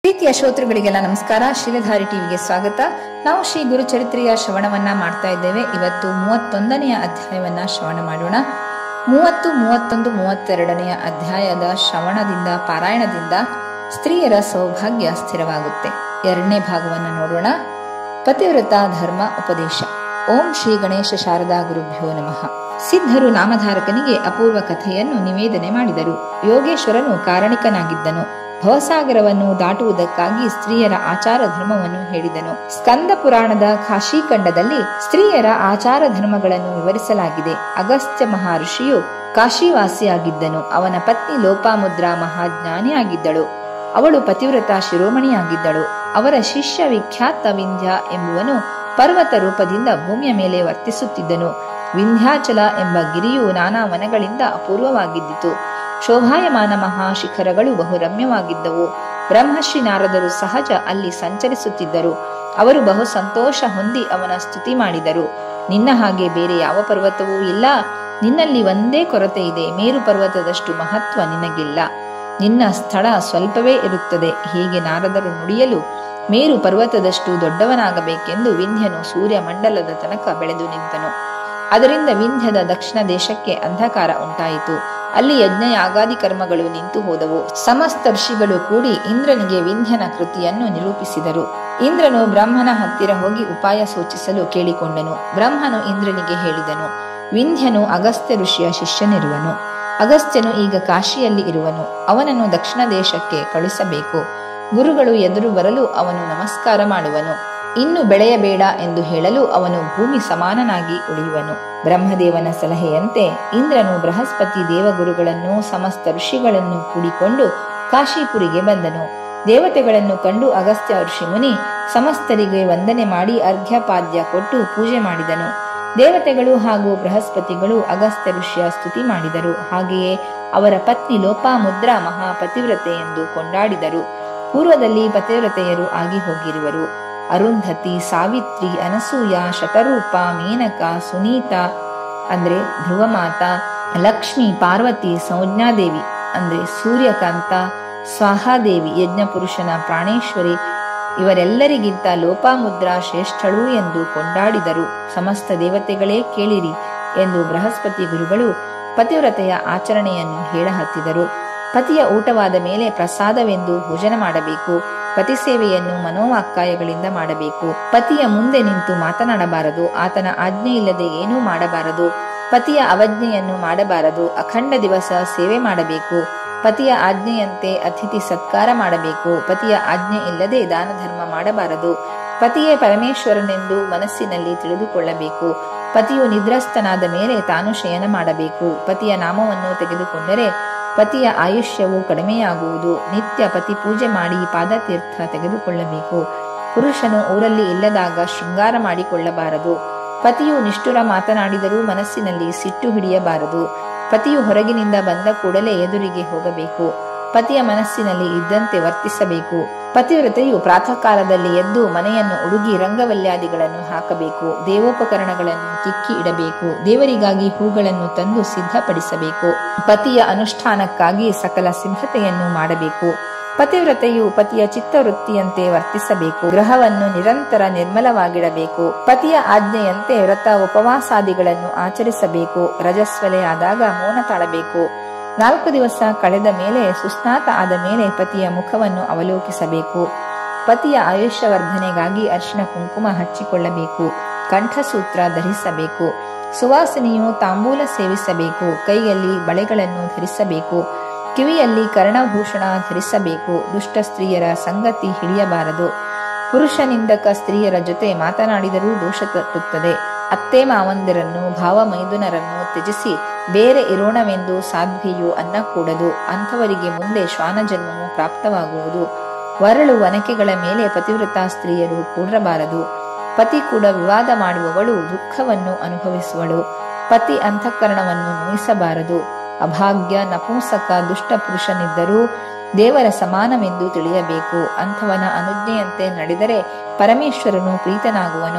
ಪ್ರೀತಿಯ ಶ್ರೋತೃಗಳಿಗೆಲ್ಲ ನಮಸ್ಕಾರ ಶಿಲೆಧಾರಿ ಟಿವಿಗೆ ಸ್ವಾಗತ ನಾವು ಶ್ರೀ ಗುರುಚರಿತ್ರೆಯ ಶ್ರವಣವನ್ನ ಮಾಡ್ತಾ ಇದ್ದೇವೆ ಇವತ್ತು ಮೂವತ್ತೊಂದನೆಯ ಅಧ್ಯಾಯವನ್ನ ಶ್ರವಣ ಮಾಡೋಣ ಮೂವತ್ತು ಮೂವತ್ತೊಂದು ಮೂವತ್ತೆರಡನೆಯ ಅಧ್ಯಾಯದ ಶ್ರವಣದಿಂದ ಪಾರಾಯಣದಿಂದ ಸ್ತ್ರೀಯರ ಸೌಭಾಗ್ಯ ಸ್ಥಿರವಾಗುತ್ತೆ ಎರಡನೇ ಭಾಗವನ್ನು ನೋಡೋಣ ಪತಿವ್ರತ ಧರ್ಮ ಉಪದೇಶ ಓಂ ಶ್ರೀ ಗಣೇಶ ಶಾರದಾ ಗುರುಭ್ಯೋ ನಮಃ ಸಿದ್ಧರು ನಾಮಧಾರಕನಿಗೆ ಅಪೂರ್ವ ಕಥೆಯನ್ನು ನಿವೇದನೆ ಮಾಡಿದರು ಯೋಗೇಶ್ವರನು ಕಾರಣಿಕನಾಗಿದ್ದನು ಭವಸಾಗರವನ್ನು ದಾಟುವುದಕ್ಕಾಗಿ ಸ್ತ್ರೀಯರ ಆಚಾರ ಧರ್ಮವನ್ನು ಹೇಳಿದನು ಸ್ಕಂದ ಪುರಾಣದ ಕಾಶೀಖಂಡದಲ್ಲಿ ಸ್ತ್ರೀಯರ ಆಚಾರ ಧರ್ಮಗಳನ್ನು ವಿವರಿಸಲಾಗಿದೆ ಅಗಸ್ತ್ಯ ಮಹರ್ಷಿಯು ಕಾಶಿವಾಸಿಯಾಗಿದ್ದನು ಅವನ ಪತ್ನಿ ಲೋಪಾಮುದ್ರಾ ಮಹಾಜ್ಞಾನಿಯಾಗಿದ್ದಳು ಅವಳು ಪತಿವ್ರತ ಶಿರೋಮಣಿಯಾಗಿದ್ದಳು ಅವರ ಶಿಷ್ಯ ವಿಖ್ಯಾತ ವಿಂಧ್ಯ ಎಂಬುವನು ಪರ್ವತ ರೂಪದಿಂದ ಭೂಮಿಯ ಮೇಲೆ ವರ್ತಿಸುತ್ತಿದ್ದನು ವಿಂಧ್ಯಾಚಲ ಎಂಬ ಗಿರಿಯು ನಾನಾ ವನಗಳಿಂದ ಅಪೂರ್ವವಾಗಿದ್ದಿತು ಶೋಭಾಯಮಾನ ಮಹಾಶಿಖರಗಳು ಬಹು ರಮ್ಯವಾಗಿದ್ದವು ಬ್ರಹ್ಮಶ್ರೀ ನಾರದರು ಸಹಜ ಅಲ್ಲಿ ಸಂಚರಿಸುತ್ತಿದ್ದರು ಅವರು ಬಹು ಸಂತೋಷ ಹೊಂದಿ ಅವನ ಸ್ತುತಿ ಮಾಡಿದರು ನಿನ್ನ ಹಾಗೆ ಬೇರೆ ಯಾವ ಪರ್ವತವೂ ಇಲ್ಲ ನಿನ್ನಲ್ಲಿ ಒಂದೇ ಕೊರತೆ ಇದೆ ಮೇರು ಪರ್ವತದಷ್ಟು ಮಹತ್ವ ನಿನಗಿಲ್ಲ ನಿನ್ನ ಸ್ಥಳ ಸ್ವಲ್ಪವೇ ಇರುತ್ತದೆ ಹೀಗೆ ನಾರದರು ನುಡಿಯಲು ಮೇರು ಪರ್ವತದಷ್ಟು ದೊಡ್ಡವನಾಗಬೇಕೆಂದು ವಿಂಧ್ಯನು ಸೂರ್ಯ ಮಂಡಲದ ತನಕ ಬೆಳೆದು ನಿಂತನು ಅದರಿಂದ ವಿಂಧ್ಯದ ದಕ್ಷಿಣ ದೇಶಕ್ಕೆ ಅಂಧಕಾರ ಉಂಟಾಯಿತು ಅಲ್ಲಿ ಯಜ್ಞ ಯಾಗಾದಿ ಕರ್ಮಗಳು ನಿಂತು ಹೋದವು ಸಮಸ್ತ ಋಷಿಗಳು ಕೂಡಿ ಇಂದ್ರನಿಗೆ ವಿಂಧ್ಯನ ಕೃತಿಯನ್ನು ನಿರೂಪಿಸಿದರು ಇಂದ್ರನು ಬ್ರಹ್ಮನ ಹತ್ತಿರ ಹೋಗಿ ಉಪಾಯ ಸೂಚಿಸಲು ಕೇಳಿಕೊಂಡನು ಬ್ರಹ್ಮನು ಇಂದ್ರನಿಗೆ ಹೇಳಿದನು ವಿಂಧ್ಯನು ಅಗಸ್ತ್ಯ ಋಷಿಯ ಶಿಷ್ಯನಿರುವನು ಅಗಸ್ತ್ಯನು ಈಗ ಕಾಶಿಯಲ್ಲಿ ಇರುವನು ಅವನನ್ನು ದಕ್ಷಿಣ ದೇಶಕ್ಕೆ ಕಳುಹಿಸಬೇಕು ಗುರುಗಳು ಎದುರು ಬರಲು ಅವನು ನಮಸ್ಕಾರ ಮಾಡುವನು ಇನ್ನು ಬೆಳೆಯಬೇಡ ಎಂದು ಹೇಳಲು ಅವನು ಭೂಮಿ ಸಮಾನನಾಗಿ ಉಳಿಯುವನು ಬ್ರಹ್ಮದೇವನ ಸಲಹೆಯಂತೆ ಇಂದ್ರನು ಬೃಹಸ್ಪತಿ ದೇವಗುರುಗಳನ್ನು ಸಮಸ್ತ ಋಷಿಗಳನ್ನು ಕೂಡಿಕೊಂಡು ಕಾಶಿಪುರಿಗೆ ಬಂದನು ದೇವತೆಗಳನ್ನು ಕಂಡು ಅಗಸ್ತ್ಯ ಋಷಿ ಮುನಿ ಸಮಸ್ತರಿಗೆ ವಂದನೆ ಮಾಡಿ ಅರ್ಘ್ಯಪಾದ್ಯ ಕೊಟ್ಟು ಪೂಜೆ ಮಾಡಿದನು ದೇವತೆಗಳು ಹಾಗೂ ಬೃಹಸ್ಪತಿಗಳು ಅಗಸ್ತ್ಯ ಋಷಿಯ ಸ್ತುತಿ ಮಾಡಿದರು ಹಾಗೆಯೇ ಅವರ ಪತ್ನಿ ಲೋಪಾಮುದ್ರಾ ಮಹಾಪತಿವ್ರತೆ ಎಂದು ಕೊಂಡಾಡಿದರು ಪೂರ್ವದಲ್ಲಿ ಪತಿವ್ರತೆಯರು ಆಗಿ ಹೋಗಿರುವರು ಅರುಂಧತಿ ಸಾವಿತ್ರಿ ಅನಸೂಯ ಶತರೂಪ ಮೇನಕ ಸುನೀತ ಅಂದ್ರೆ ಧ್ರುವಮಾತ ಲಕ್ಷ್ಮಿ ಪಾರ್ವತಿ ಸಂಜ್ಞಾದೇವಿ ಅಂದ್ರೆ ಸೂರ್ಯಕಾಂತ ಸ್ವಾಹಾದೇವಿ ಯಜ್ಞಪುರುಷನ ಪ್ರಾಣೇಶ್ವರಿ ಇವರೆಲ್ಲರಿಗಿಂತ ಲೋಪಾಮುದ್ರಾ ಶ್ರೇಷ್ಠಳು ಎಂದು ಕೊಂಡಾಡಿದರು ಸಮಸ್ತ ದೇವತೆಗಳೇ ಕೇಳಿರಿ ಎಂದು ಬೃಹಸ್ಪತಿ ಗುರುಗಳು ಪತಿವ್ರತೆಯ ಆಚರಣೆಯನ್ನು ಹೇಳಹತ್ತಿದರು ಪತಿಯ ಊಟವಾದ ಮೇಲೆ ಪ್ರಸಾದವೆಂದು ಭೋಜನ ಮಾಡಬೇಕು ಪತಿ ಸೇವೆಯನ್ನು ಮನೋವಾಕ್ಕಾಯಗಳಿಂದ ಮಾಡಬೇಕು ಪತಿಯ ಮುಂದೆ ನಿಂತು ಮಾತನಾಡಬಾರದು ಆತನ ಆಜ್ಞೆ ಇಲ್ಲದೆ ಏನೂ ಮಾಡಬಾರದು ಪತಿಯ ಅವಜ್ಞೆಯನ್ನು ಮಾಡಬಾರದು ಅಖಂಡ ದಿವಸ ಸೇವೆ ಮಾಡಬೇಕು ಪತಿಯ ಆಜ್ಞೆಯಂತೆ ಅತಿಥಿ ಸತ್ಕಾರ ಮಾಡಬೇಕು ಪತಿಯ ಆಜ್ಞೆ ಇಲ್ಲದೆ ದಾನ ಧರ್ಮ ಮಾಡಬಾರದು ಪತಿಯೇ ಪರಮೇಶ್ವರನೆಂದು ಮನಸ್ಸಿನಲ್ಲಿ ತಿಳಿದುಕೊಳ್ಳಬೇಕು ಪತಿಯು ನಿದ್ರಸ್ತನಾದ ಮೇಲೆ ತಾನು ಶಯನ ಮಾಡಬೇಕು ಪತಿಯ ನಾಮವನ್ನು ತೆಗೆದುಕೊಂಡರೆ ಪತಿಯ ಆಯುಷ್ಯವು ಕಡಿಮೆಯಾಗುವುದು ನಿತ್ಯ ಪತಿ ಪೂಜೆ ಮಾಡಿ ಪಾದತೀರ್ಥ ತೆಗೆದುಕೊಳ್ಳಬೇಕು ಪುರುಷನು ಊರಲ್ಲಿ ಇಲ್ಲದಾಗ ಶೃಂಗಾರ ಮಾಡಿಕೊಳ್ಳಬಾರದು ಪತಿಯು ನಿಷ್ಠುರ ಮಾತನಾಡಿದರೂ ಮನಸ್ಸಿನಲ್ಲಿ ಸಿಟ್ಟು ಹಿಡಿಯಬಾರದು ಪತಿಯು ಹೊರಗಿನಿಂದ ಬಂದ ಕೂಡಲೇ ಎದುರಿಗೆ ಹೋಗಬೇಕು ಪತಿಯ ಮನಸ್ಸಿನಲ್ಲಿ ಇದ್ದಂತೆ ವರ್ತಿಸಬೇಕು ಪತಿವ್ರತೆಯು ಪ್ರಾತಃ ಕಾಲದಲ್ಲಿ ಎದ್ದು ಮನೆಯನ್ನು ಉಡುಗಿ ರಂಗವಲ್ಯಾದಿಗಳನ್ನು ಹಾಕಬೇಕು ದೇವೋಪಕರಣಗಳನ್ನು ತಿಕ್ಕಿ ಇಡಬೇಕು ದೇವರಿಗಾಗಿ ಹೂಗಳನ್ನು ತಂದು ಸಿದ್ಧಪಡಿಸಬೇಕು ಪತಿಯ ಅನುಷ್ಠಾನಕ್ಕಾಗಿ ಸಕಲ ಸಿದ್ಧತೆಯನ್ನು ಮಾಡಬೇಕು ಪತಿವ್ರತೆಯು ಪತಿಯ ಚಿತ್ತವೃತ್ತಿಯಂತೆ ವರ್ತಿಸಬೇಕು ಗೃಹವನ್ನು ನಿರಂತರ ನಿರ್ಮಲವಾಗಿಡಬೇಕು ಪತಿಯ ಆಜ್ಞೆಯಂತೆ ವ್ರತ ಉಪವಾಸಾದಿಗಳನ್ನು ಆಚರಿಸಬೇಕು ರಜಸ್ವಲೆಯಾದಾಗ ಮೌನ ತಾಳಬೇಕು ನಾಲ್ಕು ದಿವಸ ಕಳೆದ ಮೇಲೆ ಸುಸ್ನಾತ ಆದ ಮೇಲೆ ಪತಿಯ ಮುಖವನ್ನು ಅವಲೋಕಿಸಬೇಕು ಪತಿಯ ಆಯುಷ್ಯವರ್ಧನೆಗಾಗಿ ಅರಿಶಿನ ಕುಂಕುಮ ಹಚ್ಚಿಕೊಳ್ಳಬೇಕು ಕಂಠಸೂತ್ರ ಧರಿಸಬೇಕು ಸುವಾಸನೆಯು ತಾಂಬೂಲ ಸೇವಿಸಬೇಕು ಕೈಯಲ್ಲಿ ಬಳೆಗಳನ್ನು ಧರಿಸಬೇಕು ಕಿವಿಯಲ್ಲಿ ಕರ್ಣಭೂಷಣ ಧರಿಸಬೇಕು ದುಷ್ಟ ಸ್ತ್ರೀಯರ ಸಂಗತಿ ಹಿಡಿಯಬಾರದು ಪುರುಷನಿಂದಕ ಸ್ತ್ರೀಯರ ಜೊತೆ ಮಾತನಾಡಿದರೂ ದೋಷ ತಟ್ಟುತ್ತದೆ ಅತ್ತೆ ಮಾವಂದಿರನ್ನು ಭಾವ ಮೈದುನರನ್ನು ತ್ಯಜಿಸಿ ಬೇರೆ ಇರೋಣವೆಂದು ಸಾಧ್ವಿಯು ಅನ್ನ ಕೂಡದು ಅಂಥವರಿಗೆ ಮುಂದೆ ಶ್ವಾನ ಜನ್ಮವು ಪ್ರಾಪ್ತವಾಗುವುದು ವರಳು ವನಕೆಗಳ ಮೇಲೆ ಪತಿವ್ರತ ಸ್ತ್ರೀಯರು ಕೂಡಬಾರದು ಪತಿ ಕೂಡ ವಿವಾದ ಮಾಡುವವಳು ದುಃಖವನ್ನು ಅನುಭವಿಸುವಳು ಪತಿ ಅಂತಃಕರಣವನ್ನು ನೋಯಿಸಬಾರದು ಅಭಾಗ್ಯ ನಪುಂಸಕ ದುಷ್ಟ ಪುರುಷನಿದ್ದರೂ ದೇವರ ಸಮಾನವೆಂದು ತಿಳಿಯಬೇಕು ಅಂಥವನ ಅನುಜ್ಞೆಯಂತೆ ನಡೆದರೆ ಪರಮೇಶ್ವರನು ಪ್ರೀತನಾಗುವನು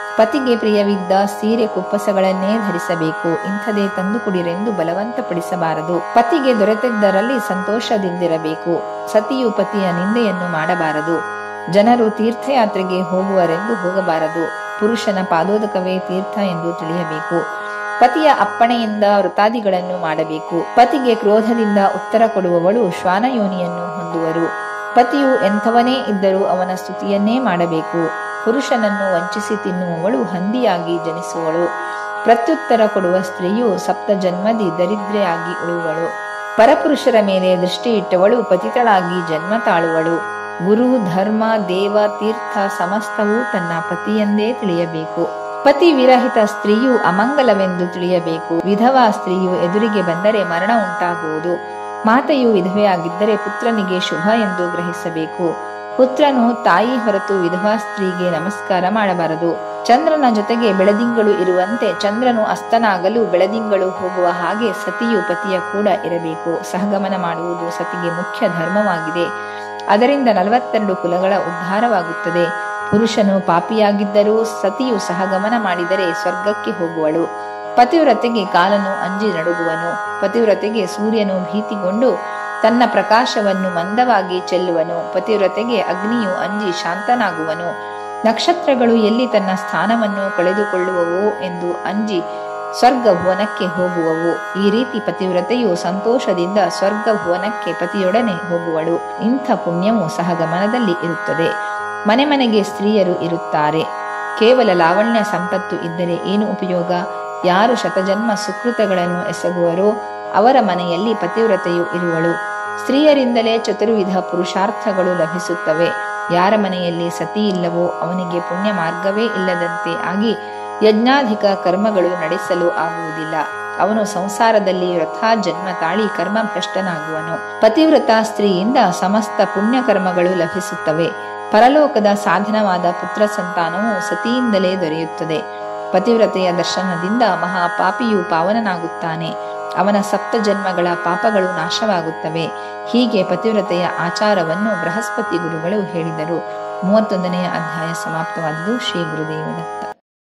ಪತಿಗೆ ಪ್ರಿಯವಿದ್ದ ಸೀರೆ ಕುಪ್ಪಸಗಳನ್ನೇ ಧರಿಸಬೇಕು ಇಂಥದೇ ತಂದು ಕುಡಿರೆಂದು ಬಲವಂತಪಡಿಸಬಾರದು ಪತಿಗೆ ದೊರೆತಿದ್ದರಲ್ಲಿ ಸಂತೋಷದಿಂದಿರಬೇಕು ಸತಿಯು ಪತಿಯ ನಿಂದೆಯನ್ನು ಮಾಡಬಾರದು ಜನರು ತೀರ್ಥಯಾತ್ರೆಗೆ ಹೋಗುವರೆಂದು ಹೋಗಬಾರದು ಪುರುಷನ ಪಾದೋದಕವೇ ತೀರ್ಥ ಎಂದು ತಿಳಿಯಬೇಕು ಪತಿಯ ಅಪ್ಪಣೆಯಿಂದ ವೃತಾದಿಗಳನ್ನು ಮಾಡಬೇಕು ಪತಿಗೆ ಕ್ರೋಧದಿಂದ ಉತ್ತರ ಕೊಡುವವಳು ಶ್ವಾನಯೋನಿಯನ್ನು ಹೊಂದುವರು ಪತಿಯು ಎಂಥವನೇ ಇದ್ದರೂ ಅವನ ಸ್ತುತಿಯನ್ನೇ ಮಾಡಬೇಕು ಪುರುಷನನ್ನು ವಂಚಿಸಿ ತಿನ್ನುವವಳು ಹಂದಿಯಾಗಿ ಜನಿಸುವಳು ಪ್ರತ್ಯುತ್ತರ ಕೊಡುವ ಸ್ತ್ರೀಯು ಸಪ್ತ ಜನ್ಮದಿ ದರಿದ್ರೆಯಾಗಿ ಉಳುವಳು ಪರಪುರುಷರ ಮೇಲೆ ದೃಷ್ಟಿ ಇಟ್ಟವಳು ಪತಿತಳಾಗಿ ಜನ್ಮ ತಾಳುವಳು ಗುರು ಧರ್ಮ ದೇವ ತೀರ್ಥ ಸಮಸ್ತವೂ ತನ್ನ ಪತಿಯೆಂದೇ ತಿಳಿಯಬೇಕು ಪತಿ ವಿರಹಿತ ಸ್ತ್ರೀಯು ಅಮಂಗಲವೆಂದು ತಿಳಿಯಬೇಕು ವಿಧವಾ ಸ್ತ್ರೀಯು ಎದುರಿಗೆ ಬಂದರೆ ಮರಣ ಉಂಟಾಗುವುದು ಮಾತೆಯು ವಿಧವೆಯಾಗಿದ್ದರೆ ಪುತ್ರನಿಗೆ ಶುಭ ಎಂದು ಗ್ರಹಿಸಬೇಕು ಪುತ್ರನು ತಾಯಿ ಹೊರತು ವಿಧವಾ ಸ್ತ್ರೀಗೆ ನಮಸ್ಕಾರ ಮಾಡಬಾರದು ಚಂದ್ರನ ಜೊತೆಗೆ ಬೆಳದಿಂಗಳು ಇರುವಂತೆ ಚಂದ್ರನು ಅಸ್ತನಾಗಲು ಬೆಳದಿಂಗಳು ಹೋಗುವ ಹಾಗೆ ಸತಿಯು ಪತಿಯ ಕೂಡ ಇರಬೇಕು ಸಹಗಮನ ಮಾಡುವುದು ಸತಿಗೆ ಮುಖ್ಯ ಧರ್ಮವಾಗಿದೆ ಅದರಿಂದ ನಲವತ್ತೆರಡು ಕುಲಗಳ ಉದ್ಧಾರವಾಗುತ್ತದೆ ಪುರುಷನು ಪಾಪಿಯಾಗಿದ್ದರೂ ಸತಿಯು ಸಹಗಮನ ಮಾಡಿದರೆ ಸ್ವರ್ಗಕ್ಕೆ ಹೋಗುವಳು ಪತಿವ್ರತೆಗೆ ಕಾಲನು ಅಂಜಿ ನಡುಗುವನು ಪತಿವ್ರತೆಗೆ ಸೂರ್ಯನು ಭೀತಿಗೊಂಡು ತನ್ನ ಪ್ರಕಾಶವನ್ನು ಮಂದವಾಗಿ ಚೆಲ್ಲುವನು ಪತಿವ್ರತೆಗೆ ಅಗ್ನಿಯು ಅಂಜಿ ಶಾಂತನಾಗುವನು ನಕ್ಷತ್ರಗಳು ಎಲ್ಲಿ ತನ್ನ ಸ್ಥಾನವನ್ನು ಕಳೆದುಕೊಳ್ಳುವವೋ ಎಂದು ಅಂಜಿ ಸ್ವರ್ಗ ಭುವನಕ್ಕೆ ಹೋಗುವವು ಈ ರೀತಿ ಪತಿವ್ರತೆಯು ಸಂತೋಷದಿಂದ ಸ್ವರ್ಗ ಭುವನಕ್ಕೆ ಪತಿಯೊಡನೆ ಹೋಗುವಳು ಇಂಥ ಪುಣ್ಯವು ಸಹಗಮನದಲ್ಲಿ ಇರುತ್ತದೆ ಮನೆ ಮನೆಗೆ ಸ್ತ್ರೀಯರು ಇರುತ್ತಾರೆ ಕೇವಲ ಲಾವಣ್ಯ ಸಂಪತ್ತು ಇದ್ದರೆ ಏನು ಉಪಯೋಗ ಯಾರು ಶತಜನ್ಮ ಸುಕೃತಗಳನ್ನು ಎಸಗುವರೋ ಅವರ ಮನೆಯಲ್ಲಿ ಪತಿವ್ರತೆಯು ಇರುವಳು ಸ್ತ್ರೀಯರಿಂದಲೇ ಚತುರ್ವಿಧ ಪುರುಷಾರ್ಥಗಳು ಲಭಿಸುತ್ತವೆ ಯಾರ ಮನೆಯಲ್ಲಿ ಸತಿ ಇಲ್ಲವೋ ಅವನಿಗೆ ಪುಣ್ಯ ಮಾರ್ಗವೇ ಇಲ್ಲದಂತೆ ಆಗಿ ಯಜ್ಞಾಧಿಕ ಕರ್ಮಗಳು ನಡೆಸಲು ಆಗುವುದಿಲ್ಲ ಅವನು ಸಂಸಾರದಲ್ಲಿ ವ್ರಥಾ ಜನ್ಮ ತಾಳಿ ಕರ್ಮ ಭ್ರಷ್ಟನಾಗುವನು ಪತಿವ್ರತ ಸ್ತ್ರೀಯಿಂದ ಸಮಸ್ತ ಪುಣ್ಯ ಕರ್ಮಗಳು ಲಭಿಸುತ್ತವೆ ಪರಲೋಕದ ಸಾಧನವಾದ ಪುತ್ರ ಸಂತಾನವು ಸತಿಯಿಂದಲೇ ದೊರೆಯುತ್ತದೆ ಪತಿವ್ರತೆಯ ದರ್ಶನದಿಂದ ಮಹಾಪಾಪಿಯು ಪಾವನನಾಗುತ್ತಾನೆ ಅವನ ಸಪ್ತ ಜನ್ಮಗಳ ಪಾಪಗಳು ನಾಶವಾಗುತ್ತವೆ ಹೀಗೆ ಪತಿವ್ರತೆಯ ಆಚಾರವನ್ನು ಬೃಹಸ್ಪತಿ ಗುರುಗಳು ಹೇಳಿದರು ಮೂವತ್ತೊಂದನೆಯ ಅಧ್ಯಾಯ ಸಮಾಪ್ತವಾದುದು ಶ್ರೀ ಗುರುದೇವದತ್ತ